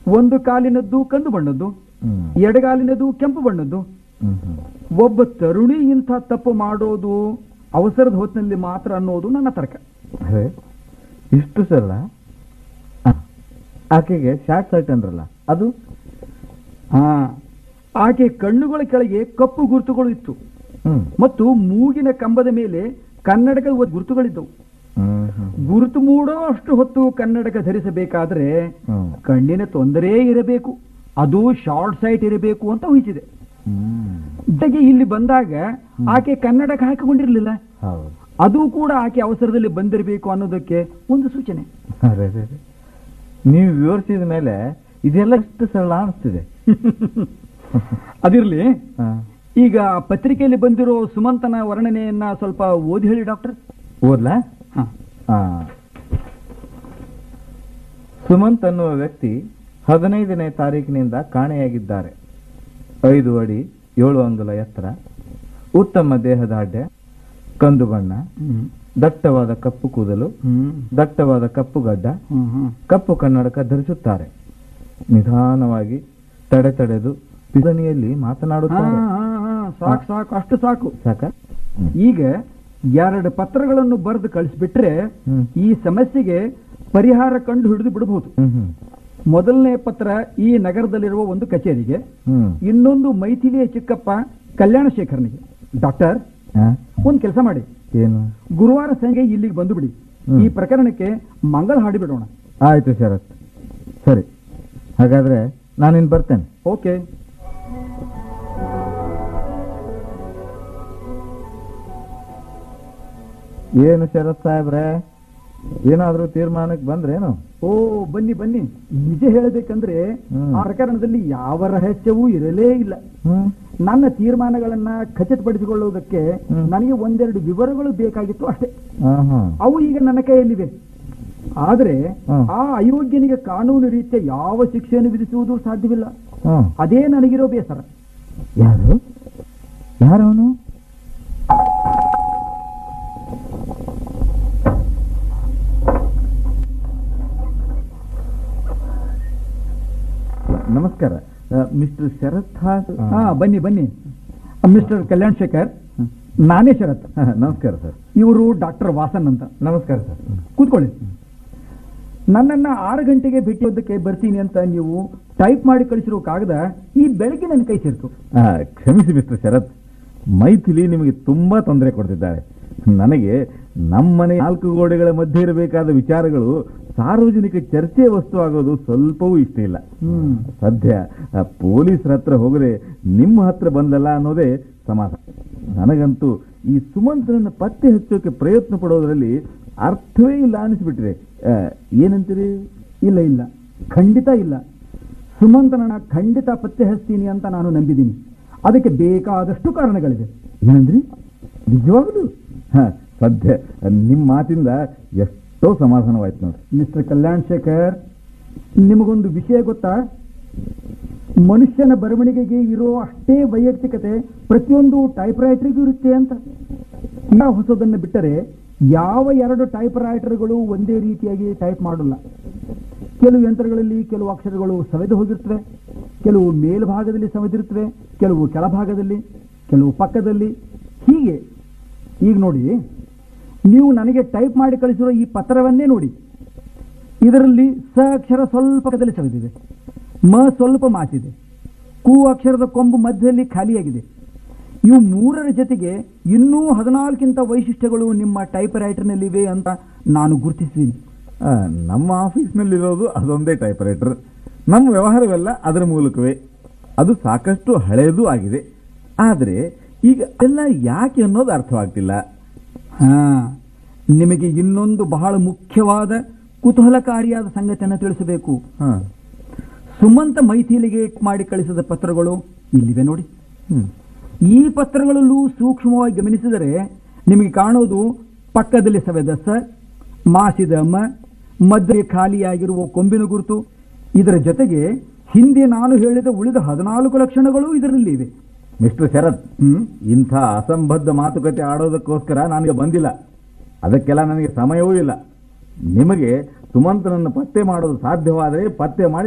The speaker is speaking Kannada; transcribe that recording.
ಒಂದು ಕಾಲಿನದ್ದು ಕಂದು ಬಣ್ಣದ್ದು ಹ್ಮ್ ಎಡಗಾಲಿನದ್ದು ಕೆಂಪು ಬಣ್ಣದ್ದು ಹ್ಮ್ ಹ್ಮ್ ಒಬ್ಬ ತರುಣಿ ಇಂಥ ತಪ್ಪು ಮಾಡೋದು ಅವಸರದ ಹೊತ್ತಿನಲ್ಲಿ ಮಾತ್ರ ಅನ್ನೋದು ನನ್ನ ತರ್ಕ ಅರೆ ಇಷ್ಟು ಸರಳ ಆ, ಆಕೆಗೆ ಶಾರ್ಟ್ ಸರ್ಟ್ ಅಂದ್ರಲ್ಲ ಅದು ಹಾ ಆಕೆ ಕಣ್ಣುಗಳ ಕೆಳಗೆ ಕಪ್ಪು ಗುರುತುಗಳು ಇತ್ತು ಹ್ಮ್ ಮತ್ತು ಮೂಗಿನ ಕಂಬದ ಮೇಲೆ ಕನ್ನಡಕ ಗುರುತುಗಳಿದ್ದವು ಹ್ಮ್ ಹ್ಮ್ ಗುರುತು ಮೂಡೋ ಅಷ್ಟು ಹೊತ್ತು ಕನ್ನಡಕ ಧರಿಸಬೇಕಾದ್ರೆ ಹ್ಮ್ ಕಣ್ಣಿನ ತೊಂದರೆ ಇರಬೇಕು ಅದು ಶಾರ್ಟ್ ಸೈಟ್ ಇರಬೇಕು ಅಂತ ಊಹಿಸಿದೆ ಹ್ಮ್ ಜೊತೆಗೆ ಇಲ್ಲಿ ಬಂದಾಗ ಆಕೆ ಕನ್ನಡಕ ಹಾಕಿಕೊಂಡಿರಲಿಲ್ಲ ಹೌದು ಅದು ಕೂಡ ಆಕೆ ಅವಸರದಲ್ಲಿ ಬಂದಿರಬೇಕು ಅನ್ನೋದಕ್ಕೆ ಒಂದು ಸೂಚನೆ ಅರೆ ಅರೆ, ಅರೆ. ನೀವು ವಿವರಿಸಿದ ಮೇಲೆ ಇದೆಲ್ಲ ಎಷ್ಟು ಸರಳ ಅನಿಸ್ತಿದೆ ಅದಿರ್ಲಿ ಹಾ. ಈಗ ಪತ್ರಿಕೆಯಲ್ಲಿ ಬಂದಿರೋ ಸುಮಂತನ ವರ್ಣನೆಯನ್ನ ಸ್ವಲ್ಪ ಓದಿ ಹೇಳಿ ಡಾಕ್ಟರ್ ಓದ್ಲಾ ಹಾ ಆ. ಸುಮಂತ್ ಅನ್ನುವ ವ್ಯಕ್ತಿ ಹದಿನೈದನೇ ತಾರೀಕಿನಿಂದ ಕಾಣೆಯಾಗಿದ್ದಾರೆ ಐದು ಅಡಿ ಏಳು ಅಂಗುಲ ಎತ್ತರ ಉತ್ತಮ ದೇಹದಾಢ್ಯ ಕಂದು ಬಣ್ಣ ಹ್ಮ್ ದಟ್ಟವಾದ ಕಪ್ಪು ಕೂದಲು ಹ್ಮ್ ದಟ್ಟವಾದ ಕಪ್ಪು ಗಡ್ಡ ಹ್ಮ್ ಹ್ಮ್ ಕಪ್ಪು ಕನ್ನಡಕ ಧರಿಸುತ್ತಾರೆ ನಿಧಾನವಾಗಿ ತಡೆ ತಡೆದು ಪಿಸನಿಯಲ್ಲಿ ಹಾ, ಮಾತನಾಡುತ್ತಾರೆ ಹಾ, ಹಾ, ಸಾಕು ಸಾಕು ಅಷ್ಟು ಸಾಕು ಸಾಕ ಹ್ಮ್. ಈಗ ಎರಡು ಪತ್ರಗಳನ್ನು ಬರೆದು ಕಳಿಸ್ಬಿಟ್ರೆ ಹ್ಮ್. ಈ ಸಮಸ್ಯೆಗೆ ಪರಿಹಾರ ಕಂಡು ಹಿಡಿದು ಬಿಡಬಹುದು ಹ್ಮ್ ಹ್ಮ್ ಮೊದಲನೇ ಪತ್ರ ಈ ನಗರದಲ್ಲಿರುವ ಒಂದು ಕಚೇರಿಗೆ ಹ್ಮ್ ಇನ್ನೊಂದು ಮೈಥಿಲಿಯ ಚಿಕ್ಕಪ್ಪ ಕಲ್ಯಾಣ ಶೇಖರ್ನಿಗೆ ಡಾಕ್ಟರ್ ಆ? ಒಂದು ಕೆಲಸ ಮಾಡಿ ಏನು ಗುರುವಾರ ಸಂಜೆ ಇಲ್ಲಿಗೆ ಬಂದು ಬಿಡಿ ಹ್ಮ್. ಈ ಪ್ರಕರಣಕ್ಕೆ ಮಂಗಳ ಹಾಡಿಬಿಡೋಣ ಆಯ್ತು ಶರತ್ ಸರಿ ಹಾಗಾದ್ರೆ ನಾನಿನ್ ಬರ್ತೇನೆ ಓಕೆ ಏನು ಶರತ್ ಸಾಹೇಬ್ರೆ ಏನಾದ್ರೂ ತೀರ್ಮಾನಕ್ಕೆ ಬಂದ್ರೇನು ಓ ಬನ್ನಿ ಬನ್ನಿ ನಿಜ ಹೇಳಬೇಕಂದ್ರೆ ಹ್ಮ್. ಆ ಪ್ರಕರಣದಲ್ಲಿ ಯಾವ ರಹಸ್ಯವೂ ಇರಲೇ ಇಲ್ಲ ಹ್ಮ್ ನನ್ನ ತೀರ್ಮಾನಗಳನ್ನ ಖಚಿತಪಡಿಸಿಕೊಳ್ಳುವುದಕ್ಕೆ ಹ್ಮ್. ನನಗೆ ಒಂದೆರಡು ವಿವರಗಳು ಬೇಕಾಗಿತ್ತು ಅಷ್ಟೇ ಆಹಾ. ಅವು ಈಗ ನನ್ನ ಕೈಯಲ್ಲಿವೆ ಆದರೆ ಹ್ಮ್. ಆ ಅಯೋಗ್ಯನಿಗೆ ಕಾನೂನು ರೀತಿಯ ಯಾವ ಶಿಕ್ಷೆಯನ್ನು ವಿಧಿಸುವುದು ಸಾಧ್ಯವಿಲ್ಲ ಹ್ಮ್. ಅದೇ ನನಗಿರೋ ಬೇಸರ ಯಾರು ಯಾರವನು ನಮಸ್ಕಾರ ಮಿಸ್ಟರ್ ಶರತ್ ಹಾಸ್ ಹಾ ಬನ್ನಿ ಬನ್ನಿ ಮಿಸ್ಟರ್ ಕಲ್ಯಾಣ್ ಶೇಖರ್ ಹ್ಮ್. ನಾನೇ ಶರತ್ ನಮಸ್ಕಾರ ಸರ್ ಇವರು ಡಾಕ್ಟರ್ ವಾಸನ್ ಅಂತ ನಮಸ್ಕಾರ ಸರ್ ಕೂತ್ಕೊಳ್ಳಿ ನನ್ನನ್ನ ಆರು ಗಂಟೆಗೆ ಭೇಟಿಯೋದಕ್ಕೆ ಬರ್ತೀನಿ ಅಂತ ನೀವು ಟೈಪ್ ಮಾಡಿ ಕಳಿಸಿರೋ ಕಾಗದ ಈ ಬೆಳಗ್ಗೆ ನನ್ನ ಕೈ ಸೇರ್ತು ಆ, ಕ್ಷಮಿಸಿ ಮಿಸ್ಟರ್ ಶರತ್ ಮೈಥಿಲಿ ನಿಮಗೆ ತುಂಬಾ ತೊಂದರೆ ಕೊಡ್ತಿದ್ದಾರೆ ನನಗೆ ನಮ್ಮನೆ ನಾಲ್ಕು ಗೋಡೆಗಳ ಮಧ್ಯೆ ಇರಬೇಕಾದ ವಿಚಾರಗಳು ಸಾರ್ವಜನಿಕ ಚರ್ಚೆಯ ವಸ್ತು ಆಗೋದು ಸ್ವಲ್ಪವೂ ಇಷ್ಟ ಇಲ್ಲ ಹ್ಮ್. ಸದ್ಯ ಆ, ಪೊಲೀಸರ ಹತ್ರ ಹೋಗದೆ ನಿಮ್ಮ ಹತ್ರ ಬಂದಲ್ಲ ಅನ್ನೋದೇ ಸಮಾಧಾನ ನನಗಂತೂ ಈ ಸುಮಂತ್ರನ ಪತ್ತೆ ಹಚ್ಚೋಕೆ ಪ್ರಯತ್ನ ಪಡೋದ್ರಲ್ಲಿ ಅರ್ಥವೇ ಇಲ್ಲ ಅನಿಸ್ಬಿಟ್ಟಿದೆ ಆ, ಏನಂತೀರಿ ಇಲ್ಲ ಇಲ್ಲ ಖಂಡಿತ ಇಲ್ಲ ಸುಮಂತನನ್ನ ಖಂಡಿತ ಪತ್ತೆ ಹಚ್ತೀನಿ ಅಂತ ನಾನು ನಂಬಿದ್ದೀನಿ ಅದಕ್ಕೆ ಬೇಕಾದಷ್ಟು ಕಾರಣಗಳಿವೆ ಏನಂದ್ರಿ ನಿಜವಾಗಲೂ ಹ ಸದ್ಯ ನಿಮ್ಮ ಮಾತಿಂದ ಎಷ್ಟೋ ಸಮಾಧಾನವಾಯ್ತು ನೋಡ್ರಿ ಮಿಸ್ಟರ್ ಕಲ್ಯಾಣ್ ಶೇಖರ್ ನಿಮಗೊಂದು ವಿಷಯ ಗೊತ್ತಾ ಮನುಷ್ಯನ ಬರವಣಿಗೆಗೆ ಇರೋ ಅಷ್ಟೇ ವೈಯಕ್ತಿಕತೆ ಪ್ರತಿಯೊಂದು ಟೈಪ್ ರೈಟರ್ಗೂ ಇರುತ್ತೆ ಅಂತ ಈಗ ಹೊಸದನ್ನು ಬಿಟ್ಟರೆ ಯಾವ ಎರಡು ಟೈಪ್ ರೈಟರ್ಗಳು ಒಂದೇ ರೀತಿಯಾಗಿ ಟೈಪ್ ಮಾಡಲ್ಲ ಕೆಲವು ಯಂತ್ರಗಳಲ್ಲಿ ಕೆಲವು ಅಕ್ಷರಗಳು ಸವೆದು ಹೋಗಿರ್ತವೆ ಕೆಲವು ಮೇಲ್ಭಾಗದಲ್ಲಿ ಸವೆದಿರ್ತವೆ ಕೆಲವು ಕೆಳಭಾಗದಲ್ಲಿ ಕೆಲವು ಪಕ್ಕದಲ್ಲಿ ಹೀಗೆ ಈಗ ನೋಡಿ ನೀವು ನನಗೆ ಟೈಪ್ ಮಾಡಿ ಕಳಿಸಿರೋ ಈ ಪತ್ರವನ್ನೇ ನೋಡಿ ಇದರಲ್ಲಿ ಸ ಅಕ್ಷರ ಸ್ವಲ್ಪ ಪಕ್ಕದಲ್ಲಿ ಸವೆದಿದೆ ಮ ಸ್ವಲ್ಪ ಮಾಸಿದೆ ಕು ಅಕ್ಷರದ ಕೊಂಬು ಮಧ್ಯದಲ್ಲಿ ಖಾಲಿಯಾಗಿದೆ ಇವು ಮೂರರ ಜೊತೆಗೆ ಇನ್ನೂ ಹದಿನಾಲ್ಕಿಂತ ವೈಶಿಷ್ಟ್ಯಗಳು ನಿಮ್ಮ ಟೈಪ್ ರೈಟರ್ನಲ್ಲಿವೆ ಅಂತ ನಾನು ಗುರುತಿಸಿದ್ದೀನಿ ಆ, ನಮ್ಮ ಆಫೀಸ್ನಲ್ಲಿರೋದು ಅದೊಂದೇ ಟೈಪ್ ರೈಟರ್ ನಮ್ಮ ವ್ಯವಹಾರವೆಲ್ಲ ಅದರ ಮೂಲಕವೇ ಅದು ಸಾಕಷ್ಟು ಹಳೆಯದೂ ಆಗಿದೆ ಆದರೆ ಈಗ ಎಲ್ಲ ಯಾಕೆ ಅನ್ನೋದು ಅರ್ಥವಾಗ್ತಿಲ್ಲ ಹಾ ನಿಮಗೆ ಇನ್ನೊಂದು ಬಹಳ ಮುಖ್ಯವಾದ ಕುತೂಹಲಕಾರಿಯಾದ ಸಂಗತಿಯನ್ನು ತಿಳಿಸಬೇಕು ಹ. ಸುಮಂತ ಮೈಥಿಲಿಗೆ ಮಾಡಿ ಕಳಿಸಿದ ಪತ್ರಗಳು ಇಲ್ಲಿವೆ ನೋಡಿ ಹ್ಮ್. ಈ ಪತ್ರಗಳಲ್ಲೂ ಸೂಕ್ಷ್ಮವಾಗಿ ಗಮನಿಸಿದರೆ ನಿಮಗೆ ಕಾಣೋದು ಪಕ್ಕದಲ್ಲಿ ಸವೆದ ಸ ಮಾಸಿದ ಮ ಮಧ್ಯೆ ಖಾಲಿಯಾಗಿರುವ ಕೊಂಬಿನ ಗುರುತು ಇದರ ಜೊತೆಗೆ ಹಿಂದೆ ನಾನು ಹೇಳಿದ ಉಳಿದ ಹದಿನಾಲ್ಕು ಲಕ್ಷಣಗಳು ಇದರಲ್ಲಿ ಇವೆ ಮಿಸ್ಟರ್ ಶರತ್ ಹ್ಮ್ ಇಂಥ ಅಸಂಬದ್ಧ ಮಾತುಕತೆ ಆಡೋದಕ್ಕೋಸ್ಕರ ನನಗೆ ಬಂದಿಲ್ಲ ಅದಕ್ಕೆಲ್ಲ ನನಗೆ ಸಮಯವೂ ಇಲ್ಲ ನಿಮಗೆ ಸುಮಂತನನ್ನು ಪತ್ತೆ ಮಾಡೋದು ಸಾಧ್ಯವಾದರೆ ಪತ್ತೆ ಮಾಡಿ